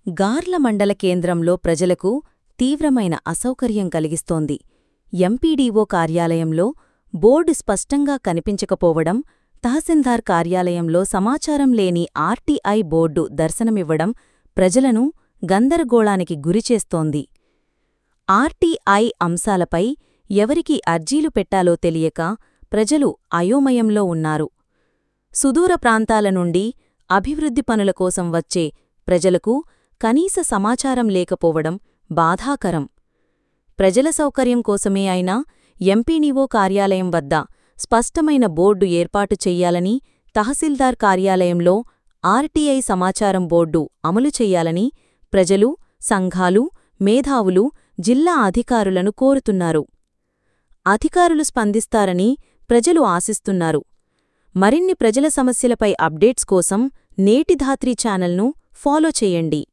గార్ల మండల కేంద్రంలో ప్రజలకు తీవ్రమైన అసౌకర్యం కలిగిస్తోంది ఎంపీడీఓ కార్యాలయంలో బోర్డు స్పష్టంగా కనిపించకపోవడం తహసీల్దార్ కార్యాలయంలో సమాచారం లేని ఆర్టీఐ బోర్డు దర్శనమివ్వడం ప్రజలను గందరగోళానికి గురిచేస్తోంది ఆర్టీఐ అంశాలపై ఎవరికి అర్జీలు పెట్టాలో తెలియక ప్రజలు అయోమయంలో ఉన్నారు సుదూర ప్రాంతాల నుండి అభివృద్ధి పనుల కోసం వచ్చే ప్రజలకు కనీస సమాచారం లేకపోవడం బాధాకరం ప్రజల సౌకర్యం కోసమే అయినా ఎంపీనీవో కార్యాలయం వద్ద స్పష్టమైన బోర్డు ఏర్పాటు చెయ్యాలని తహసీల్దార్ కార్యాలయంలో ఆర్టీఐ సమాచారం బోర్డు అమలు చెయ్యాలని ప్రజలు సంఘాలు మేధావులు జిల్లా అధికారులను కోరుతున్నారు అధికారులు స్పందిస్తారని ప్రజలు ఆశిస్తున్నారు మరిన్ని ప్రజల సమస్యలపై అప్డేట్స్ కోసం నేటి ధాత్రి ఛానల్ను ఫాలో చేయండి